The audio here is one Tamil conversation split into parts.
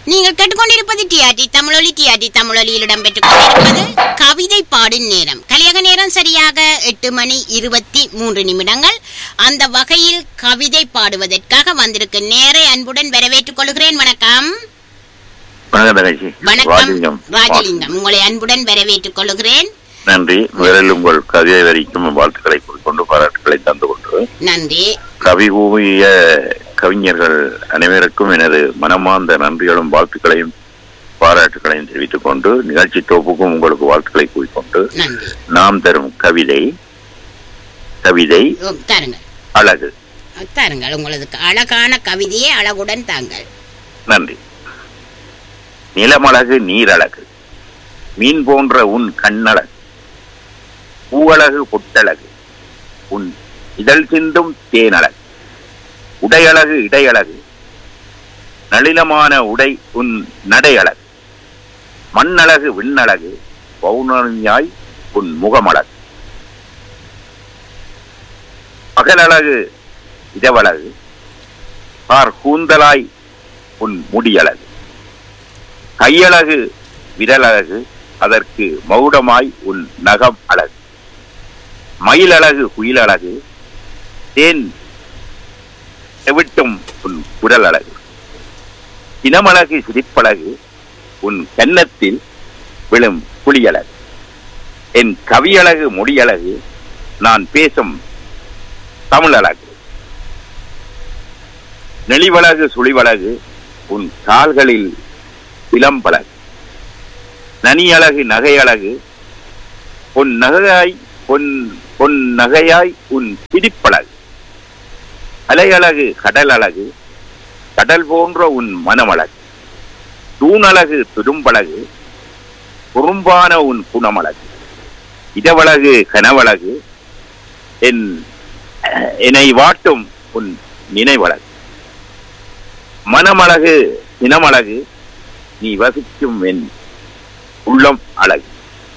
நீங்கள் கேட்டுக்கொண்டிருப்பது டிஆர்டி தமிழொலி டிஆர்டி தமிழொலியில் இடம்பெற்றுக் கொண்டிருப்பது கவிதை பாடும் நேரம் கலியக நேரம் சரியாக எட்டு மணி இருபத்தி மூன்று நிமிடங்கள் அந்த வகையில் கவிதை பாடுவதற்காக வந்திருக்கும் நேரை அன்புடன் வரவேற்றுக் கொள்கிறேன் வணக்கம் வணக்கம் தங்கச்சி வணக்கம் ராஜலிங்கம் ராஜலிங்கம் உங்களை அன்புடன் வரவேற்றுக் கொள்கிறேன் நன்றி முதலில் உங்கள் கவிதை வரிக்கும் வாழ்த்துக்களை கொண்டு பாராட்டுக்களை தந்து கொண்டு நன்றி கவி கூவிய கவிஞர்கள் அனைவருக்கும் எனது மனமார்ந்த நன்றிகளும் வாழ்த்துக்களையும் பாராட்டுகளையும் தெரிவித்துக் கொண்டு நிகழ்ச்சி தொகுப்புக்கும் உங்களுக்கு வாழ்த்துக்களை கூறிக்கொண்டு நன்றி நாம் தரும் கவிதை கவிதை ஓ, தாருங்கள் அழகு தாருங்கள் உங்களது அழகான கவிதையை அழகுடன் தாங்கள் நன்றி நிலமழகு நீரழகு மீன் போன்ற உன் கண்ணழகு பூவழகு பொட்டழகு உன் இதழ் சிந்தும் தேனழகு உடையழகு இடையழகு நளினமான உடை உன் நடையழகு மண்ணழகு விண்ணழகு பௌர்ணமியாய் உன் முகமழகு பகலழகு இதவழகு பார் கூந்தலாய் உன் முடியழகு கையழகு விரலழகு அதற்கு மகுடமாய் உன் நகம் அழகு மயிலழகு குயிலழகு தேன் செவிட்டும் உன் குரல் அழகு இனமழகு சிரிப்பழகு உன் கன்னத்தில் விழும் புலியழகு என் கவியழகு முடியழகு நான் பேசும் தமிழழகு நெளிவழகு சுழிவழகு உன் கால்களில் இளம்பழகு நனியழகு நகையழகு பொன் நகையாய் பொன் பொன் நகையாய் உன் பிடிப்பழகு அலையழகு கடல் அழகு கடல் போன்ற உன் மனமழகு தூணழகு துரும்பழகு குறும்பான உன் குணமழகு இதவழகு கனவழகு என் என்னை வாட்டும் உன் நினைவழகு மனமழகு இனமழகு நீ வசிக்கும் என் உள்ளம் அழகு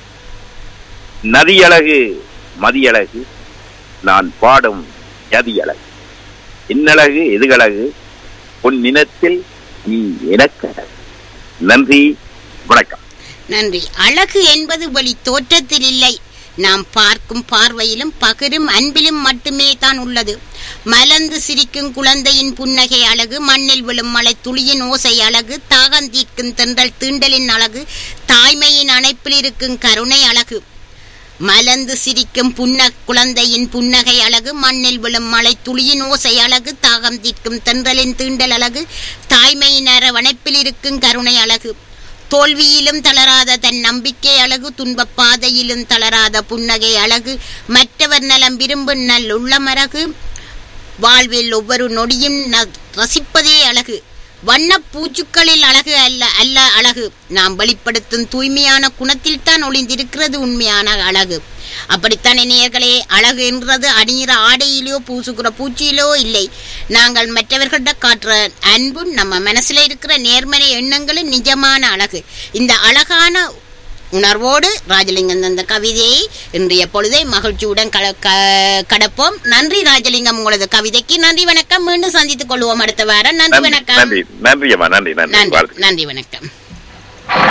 நதியழகு மதியழகு நான் பாடும் ஜதியழகு இன்னழகு எதுகழகு உன் நினத்தில் நீ எனக்கு அழகு நன்றி வணக்கம் நன்றி அழகு என்பது வெளி தோற்றத்தில் இல்லை நாம் பார்க்கும் பார்வையிலும் பகிரும் அன்பிலும் மட்டுமே தான் உள்ளது மலர்ந்து சிரிக்கும் குழந்தையின் புன்னகை அழகு மண்ணில் விழும் மலை துளியின் ஓசை அழகு தாகம் தீர்க்கும் தென்றல் தீண்டலின் அழகு தாய்மையின் அணைப்பில் இருக்கும் கருணை அழகு மலர்ந்து சிரிக்கும் புன்ன குழந்தையின் புன்னகை அழகு மண்ணில் விழும் மலை துளியின் ஓசை அழகு தாகம் தீர்க்கும் தென்றலின் தீண்டல் அழகு தாய்மையின் அரவணைப்பில் இருக்கும் கருணை அழகு தோல்வியிலும் தளராத தன் நம்பிக்கை அழகு துன்பப் பாதையிலும் தளராத புன்னகை அழகு மற்றவர் நலம் விரும்பும் நல் உள்ளமரகு வாழ்வில் ஒவ்வொரு நொடியும் ந- ரசிப்பதே அழகு வண்ணப் பூச்சுக்களில் அழகு அல்ல அல்ல அழகு நாம் வெளிப்படுத்தும் தூய்மையான குணத்தில் தான் ஒளிந்திருக்கிறது உண்மையான அழகு அப்படித்தான் நேயர்களே அழகு என்றது அணிகிற ஆடையிலோ பூசுகிற பூச்சியிலோ இல்லை நாங்கள் மற்றவர்களிட காட்டுற அன்பும் நம்ம மனசுல இருக்கிற நேர்மறை எண்ணங்களும் நிஜமான அழகு இந்த அழகான உணர்வோடு ராஜலிங்கம் தந்த கவிதையை இன்றைய பொழுதை மகிழ்ச்சியுடன் கல- க- கடப்போம் நன்றி ராஜலிங்கம் உங்களது கவிதைக்கு நன்றி வணக்கம் மீண்டும் சந்தித்துக் கொள்வோம் அடுத்த வாரம் நன்றி நன்றி வணக்கம் நன்றி நன்றி அம்மா நன்றி நன்றி நன்றி வாழ்த்துக்கள் நன்றி வணக்கம்